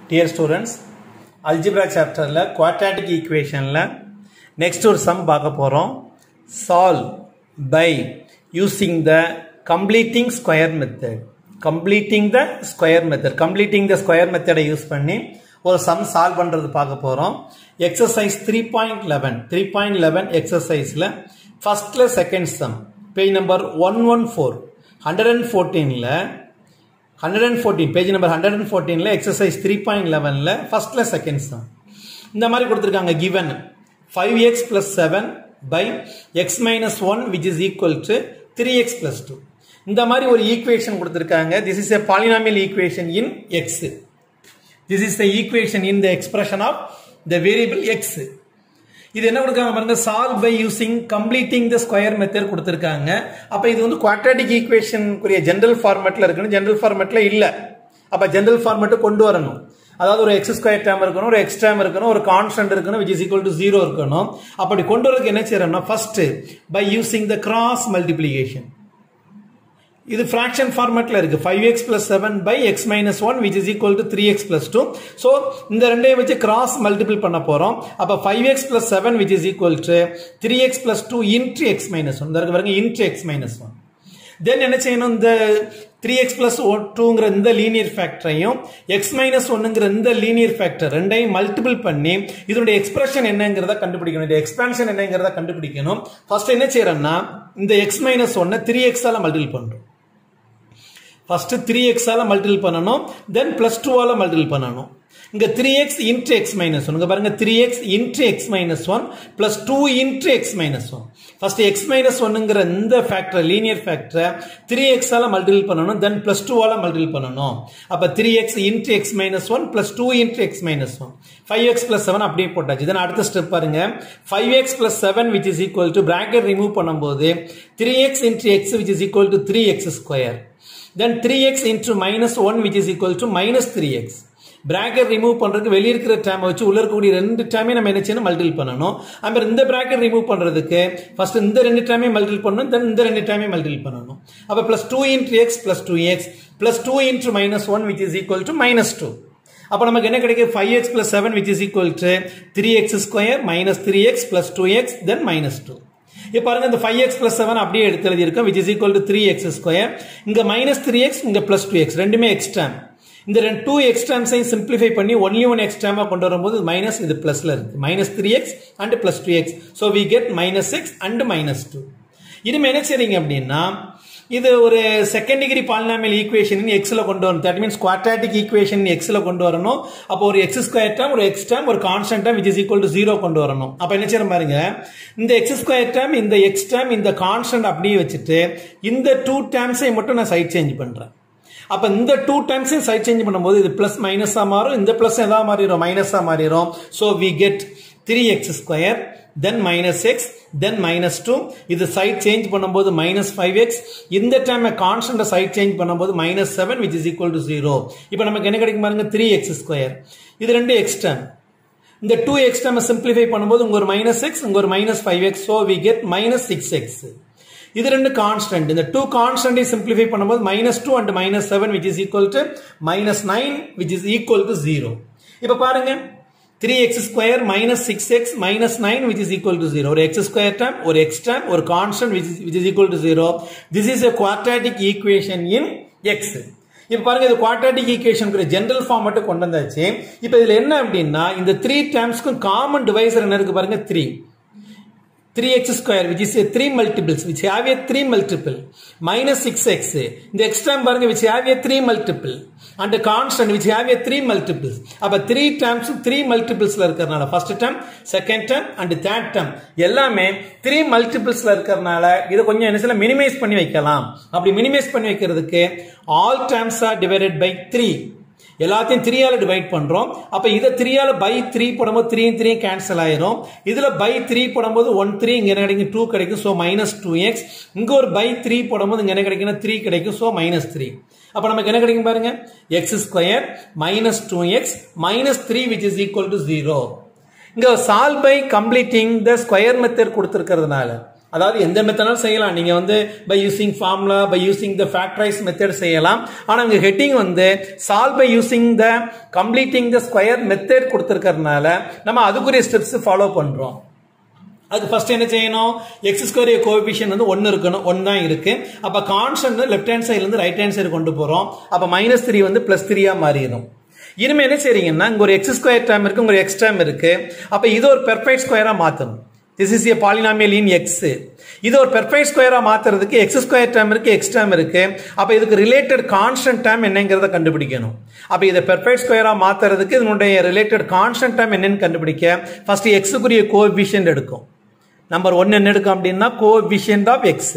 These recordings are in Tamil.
டியர் ஸ்டூடெண்ட்ஸ் அல்ஜிப்ரா சாப்டரில் குவாட்ராட்டிக் ஈக்குவேஷனில் நெக்ஸ்ட் ஒரு சம் பார்க்க போகிறோம் solve by using the completing square method completing the square method completing the square மெத்தடை யூஸ் பண்ணி ஒரு சம் சால்வ் பண்ணுறது பார்க்க போகிறோம் exercise three point eleven three point eleven எக்ஸசைஸில் ஃபஸ்ட்டில் second sum page number one one four hundred and ஃபோர்டீனில் hundred and fourteen page number hundred and ஃபோர்டீனில் எக்ஸசைஸ் த்ரீ பாயிண்ட் லெவனில் ஃபஸ்ட்டில் செகண்ட் சம் இந்த மாதிரி கொடுத்துருக்காங்க given five X plus seven by X minus one which is equal to three X plus two இந்த மாதிரி ஒரு ஈக்குவேஷன் கொடுத்துருக்காங்க this is a polynomial equation in X this is the equation in the expression of the variable X இது என்ன கொடுக்காங்க பாருங்க solve by using completing the square method கொடுத்துருக்காங்க அப்போ இது வந்து குவாட்ராட்டிக் ஈக்குவேஷனுக்குரிய ஜென்ரல் ஃபார்மேட்டில் இருக்கணும் ஜென்ரல் ஃபார்மேட்டில் இல்லை அப்போ ஜென்ரல் ஃபார்மேட்டை கொண்டு வரணும் அதாவது ஒரு எக்ஸ் ஸ்கொயர் டேம் இருக்கணும் ஒரு எக்ஸ் டேம் இருக்கணும் ஒரு கான்ஸ்டன்ட் இருக்கணும் which is equal to zero இருக்கணும் அப்படி கொண்டு வரதுக்கு என்ன செய்யறோம்னா first by using the cross multiplication இது ஃப்ராக்ஷன் ஃபார்மேட்ல இருக்கு five X plus seven by X minus one which is equal to three X plus two so இந்த ரெண்டையும் வச்சு கிராஸ் மல்டிபிள் பண்ண போறோம் அப்போ five X plus seven which is equal to three X plus two into X minus one இந்த பாருங்க into X minus one then என்ன செய்யணும் இந்த த்ரீ எக்ஸ் பிளஸ் டூங்கிற இந்த லீனியர் ஃபேக்டரையும் எக்ஸ் மைனஸ் ஒன்னுங்கிற இந்த லீனியர் ஃபேக்டர் ரெண்டையும் மல்டிபிள் பண்ணி இதனுடைய எக்ஸ்பிரஷன் என்னங்கிறத கண்டுபிடிக்கணும் இந்த எக்ஸ்பான்ஷன் என்னங்கிறத கண்டுபிடிக்கணும் ஃபர்ஸ்ட் என்ன செய்யறோம்னா இந்த எக்ஸ் மைனஸ் ஒன்னை த்ரீ எக்ஸால மல்டிபிள் பண்றோம் ஃபர்ஸ்ட் த்ரீ எக்ஸால மல்டிபிள் பண்ணணும் தென் பிளஸ் டூவால மல்டிபிள் பண்ணணும் இங்க three X into X minus one இங்க பாருங்க three X into X minus one plus two into X minus one first X minus ஒன்னுங்கிற இந்த ஃபேக்டர் லீனியர் ஃபேக்டரை த்ரீ எக்ஸால மல்டிபிள் பண்ணணும் தென் பிளஸ் டூவால மல்டிபிள் பண்ணணும் அப்ப three X into X minus one plus two into X minus one five X plus seven அப்படியே போட்டாச்சு தென் அடுத்த ஸ்டெப் பாருங்க five X plus seven which is equal to bracket remove பண்ணும்போது three X into X which is equal to three X square then 3x into minus 1 which is equal to minus 3x bracket remove பண்றதுக்கு வெளியே இருக்கிற டேம் வச்சு உள்ள இருக்கக்கூடிய ரெண்டு டேமே நம்ம என்ன செய்யணும் மல்டிபிள் பண்ணணும் அப்புறம் இந்த பிராக்கெட் ரிமூவ் பண்றதுக்கு ஃபர்ஸ்ட் இந்த ரெண்டு டேமே மல்டிபிள் பண்ணணும் தென் இந்த ரெண்டு டேமே மல்டிபிள் பண்ணணும் அப்ப plus two into X plus two X plus two into minus one which is equal to minus two அப்போ நமக்கு என்ன கிடைக்கும் five X plus seven which is equal to three X square minus three X plus two X then minus two இப்போ பாருங்க இந்த ஃபைவ் எக்ஸ் பிளஸ் செவன் அப்படியே எடுத்து எழுதியிருக்கோம் which is equal to three X square இங்க மைனஸ் த்ரீ எக்ஸ் இங்க பிளஸ் டூ எக்ஸ் ரெண்டுமே எக்ஸ் டேம் இந்த ரெண்டு டூ எக்ஸ் டேம்ஸையும் சிம்பிளிஃபை பண்ணி ஒன்லி ஒன் எக்ஸ் டேமா கொண்டு வரும்போது மைனஸ் இது பிளஸ்ல இருக்கு minus three X and plus two X so we get minus six and minus two இனிமே என்ன செய்றீங்க அப்படின்னா இது ஒரு செகண்ட் டிகிரி பாலினாமியல் ஈக்குவேஷன் எக்ஸ்ல கொண்டு வரணும் தட் மீன்ஸ் குவாட்ராட்டிக் ஈக்குவேஷன் எக்ஸ்ல கொண்டு வரணும் அப்போ ஒரு எக்ஸ் ஸ்கொயர் டேம் ஒரு எக்ஸ் டேம் ஒரு constant term which is equal to zero கொண்டு வரணும் அப்ப என்ன செய்யணும் பாருங்க இந்த எக்ஸ் ஸ்கொயர் டேம் இந்த எக்ஸ் டேம் இந்த கான்ஸ்டன்ட் அப்படியே வச்சுட்டு இந்த டூ டேம்ஸை மட்டும் நான் சைட் சேஞ்ச் பண்றேன் அப்ப இந்த டூ டைம்ஸையும் சைட் சேஞ்ச் பண்ணும்போது இது பிளஸ் மைனஸா மாறும் இந்த பிளஸ் எதாவது மாறிடும் மைனஸா மாறிடும் so we get three X square then minus X then minus two இது சைட் சேஞ்ச் பண்ணும்போது மைனஸ் ஃபைவ் எக்ஸ் இந்த டைம் கான்ஸ்டன்ட் சைட் சேஞ்ச் பண்ணும்போது minus seven which is equal to zero இப்போ நமக்கு என்ன கிடைக்கும் பாருங்க த்ரீ எக்ஸ் ஸ்கொயர் இது ரெண்டு எக்ஸ் டேம் இந்த டூ எக்ஸ் டேம் சிம்பிளிஃபை பண்ணும்போது உங்க ஒரு மைனஸ் எக்ஸ் உங்க ஒரு minus five X so we get minus six X இது ரெண்டு கான்ஸ்டன்ட் இந்த டூ கான்ஸ்டன்டை சிம்பிளிஃபை பண்ணும்போது minus two and minus seven which is equal to minus nine which is equal to zero இப்போ பாருங்க three X square minus six X minus nine which is equal to zero ஒரு எக்ஸ் ஸ்கொயர் டேம் ஒரு எக்ஸ் டேம் ஒரு constant which which is equal to zero this is a quadratic equation in X இப்போ பாருங்க இது குவாட்ராட்டிக் ஈக்குவேஷன் ஜென்ரல் ஃபார்ம் மட்டும் கொண்டு வந்தாச்சு இப்போ இதுல என்ன அப்படின்னா இந்த த்ரீ டேர்ம்ஸ்க்கும் காமன் டிவைசர் என்ன இருக்கு பாருங்க three 3x square which is a 3 multiples which have a 3 multiple minus 6x இந்த x term பாருங்க which have a 3 multiple and a constant which have a 3 multiples அப்ப 3 terms 3 multiplesல இருக்கறனால first term second term and third term எல்லாமே 3 multiplesல இருக்கறனால இத கொஞ்சம் என்ன செய்யலாம் மினிமைஸ் பண்ணி வைக்கலாம் அப்படி மினிமைஸ் பண்ணி வைக்கிறதுக்கு all terms are divided by 3 எல்லாத்தையும் த்ரீயால டிவைட் பண்றோம் அப்ப இதை த்ரீயால பை த்ரீ போடும்போது த்ரீ த்ரீ கேன்சல் ஆயிரும் இதுல பை த்ரீ போடும்போது ஒன் த்ரீ இங்க என்ன கிடைக்கும் டூ கிடைக்கும் ஸோ மைனஸ் டூ எக்ஸ் இங்க ஒரு பை த்ரீ போடும்போது இங்க என்ன கிடைக்கும்னா த்ரீ கிடைக்கும் ஸோ மைனஸ் த்ரீ அப்ப நமக்கு என்ன கிடைக்கும் பாருங்க X square minus two X minus three which is equal to zero இங்க solve by completing the square method கொடுத்துருக்கிறதுனால அதாவது எந்த மெத்தனாலும் செய்யலாம் நீங்க வந்து by using formula by using the factorise method செய்யலாம் ஆனா இங்க ஹெட்டிங் வந்து solve by using the completing the square method கொடுத்துருக்கறதுனால நம்ம அதுக்குரிய ஸ்டெப்ஸ் ஃபாலோ பண்றோம் அதுக்கு ஃபர்ஸ்ட் என்ன செய்யணும் எக்ஸ் ஸ்கொயர் கோஎபிஷியன் வந்து ஒன்று இருக்கணும் ஒன்று தான் இருக்கு அப்போ கான்ஸ்டன்ட் லெஃப்ட் ஹேண்ட் சைட்லேருந்து ரைட் ஹேண்ட் சைடு கொண்டு போகிறோம் அப்போ மைனஸ் த்ரீ வந்து ப்ளஸ் த்ரீயாக மாறிடும் இனிமே என்ன செய்றீங்கன்னா இங்க ஒரு எக்ஸ் ஸ்கொயர் டேம் இருக்கு இங்க ஒரு எக்ஸ் டேம் இருக்கு அப்ப இது ஒரு பெர்ஃபெக்ட் ஸ்கொயரா மாத்தணும் this is a polynomial in X இது ஒரு பெர்ஃபெக்ட் ஸ்கொயரா மாத்துறதுக்கு எக்ஸ் ஸ்கொயர் டேம் இருக்கு எக்ஸ் டேம் இருக்கு அப்ப இதுக்கு ரிலேட்டட் கான்ஸ்டன்ட் டேம் என்னங்கிறத கண்டுபிடிக்கணும் அப்ப இதை பெர்ஃபெக்ட் ஸ்கொயரா மாத்துறதுக்கு இதனுடைய ரிலேட்டட் கான்ஸ்டன்ட் டேம் என்னன்னு கண்டுபிடிக்க ஃபர்ஸ்ட் எக்ஸுக்குரிய கோஎபிஷியன்ட் எடுக்கும் நம்பர் ஒன் என்ன எடுக்கும் அப்படின்னா coefficient of x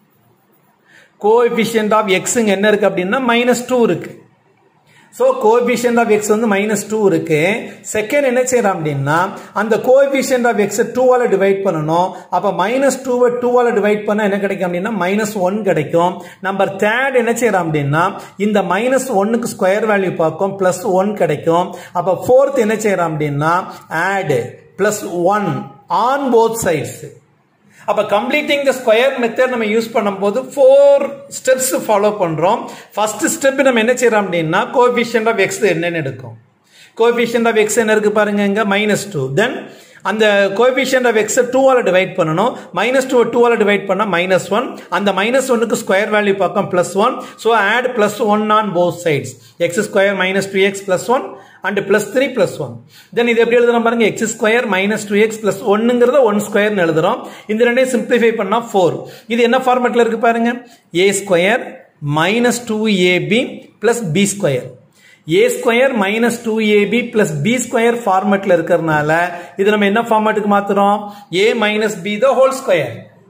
coefficient of எக்ஸுங்க என்ன இருக்கு அப்படின்னா மைனஸ் டூ இருக்கு ஸோ கோஎபிஷியன்ட் ஆஃப் எக்ஸ் வந்து மைனஸ் டூ இருக்கு செகண்ட் என்ன செய்யறோம் அப்படின்னா அந்த கோஎபிஷியன்ட் ஆஃப் எக்ஸ் டூவால் டிவைட் பண்ணணும் அப்போ மைனஸ் டூவை டூவால் டிவைட் பண்ண என்ன கிடைக்கும் அப்படின்னா மைனஸ் ஒன் கிடைக்கும் நம்பர் தேர்ட் என்ன செய்யறோம் அப்படின்னா இந்த மைனஸ் ஒன்னுக்கு ஸ்கொயர் வேல்யூ பார்க்கும் பிளஸ் ஒன் கிடைக்கும் அப்போ ஃபோர்த் என்ன செய்யறோம் அப்படின்னா add plus one on both sides அப்ப கம்ப்ளீட்டிங் த ஸ்கொயர் மெத்தட் நம்ம யூஸ் பண்ணும்போது ஃபோர் ஸ்டெப்ஸ் ஃபாலோ பண்றோம் ஃபர்ஸ்ட் ஸ்டெப் நம்ம என்ன செய்யறோம் அப்படின்னா கோபிஷியன்ட் ஆஃப் எக்ஸ் என்னன்னு எடுக்கும் கோபிஷியன்ட் ஆஃப் எக்ஸ் என்ன இருக்கு பாருங்க இங்க மைனஸ் டூ தென் அந்த கோபிஷியன்ட் ஆஃப் எக்ஸ் டூவால் டிவைட் பண்ணணும் மைனஸ் டூ டூவால் டிவைட் பண்ணால் மைனஸ் ஒன் அந்த மைனஸ் ஒன்னுக்கு ஸ்கொயர் வேல்யூ பார்க்கும் plus one so add plus one on both sides x square minus two X plus one and plus three plus one then இது எப்படி எழுதுறோம் பாருங்க X square minus two X plus ஒன்னுங்கிறத ஒன் ஸ்கொயர்னு எழுதுறோம் இந்த ரெண்டையும் சிம்பிளிஃபை பண்ணா ஃபோர் இது என்ன ஃபார்மேட்ல இருக்கு பாருங்க a square minus two a b plus b square a square minus two a b plus b square ஃபார்மேட்ல இருக்கிறதுனால இது நம்ம என்ன ஃபார்மேட்டுக்கு மாத்துறோம் a minus b the whole square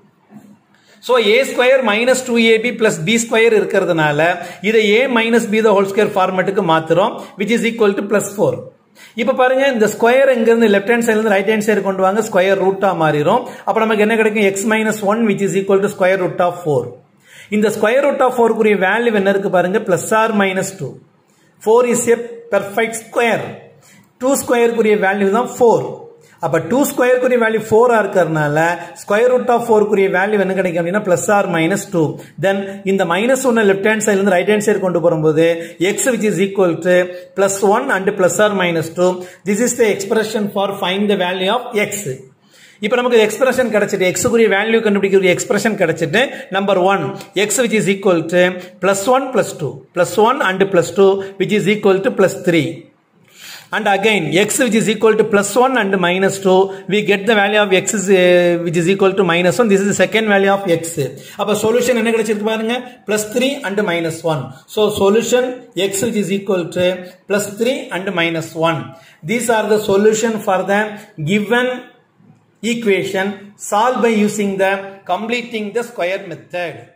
so a square minus two a b plus b square இருக்கிறதுனால இதை a minus b the whole square ஃபார்மேட்டுக்கு மாத்துறோம் which is equal to plus four இப்போ பாருங்க இந்த ஸ்கொயர் இங்கிருந்து லெஃப்ட் ஹேண்ட் சைட்ல இருந்து ரைட் ஹேண்ட் சைடு கொண்டு வாங்க ஸ்கொயர் ரூட்டா மாறிடும் அப்போ நமக்கு என்ன கிடைக்கும் x minus one which is equal to square root of four இந்த ஸ்கொயர் ரூட் ஆஃப் ஃபோருக்குரிய வேல்யூ என்ன இருக்கு பாருங்க plus or minus two four is a perfect square two ஸ்கொயருக்குரிய வேல்யூ தான் ஃபோர் அப்ப டூ ஸ்கொயருக்குரிய வேல்யூ ஃபோரா இருக்கிறதுனால ஸ்கொயர் ரூட் ஆஃப் ஃபோருக்குரிய வேல்யூ என்ன கிடைக்கும் அப்படின்னா plus or minus two then இந்த மைனஸ் ஒன்னு லெஃப்ட் ஹேண்ட் சைட்ல இருந்து ரைட் ஹேண்ட் சைடு கொண்டு போகும்போது x which is equal to plus one and plus or minus two this is the expression for find the value of x இப்போ நமக்கு எக்ஸ்பிரஷன் கிடைச்சிட்டு எக்ஸுக்குரிய வேல்யூ கண்டுபிடிக்கிற எக்ஸ்பிரஷன் கிடைச்சிட்டு number one x which is equal to plus one plus two plus one and plus two which is equal to plus three and again x which is equal to plus 1 and minus 2 we get the value of x is, uh, which is equal to minus 1 this is the second value of x அப்ப solution என்ன கிடைச்சிருக்கு பாருங்க plus 3 and minus 1 so solution x which is equal to plus 3 and minus 1 these are the solution for the given equation solved by using the completing the square method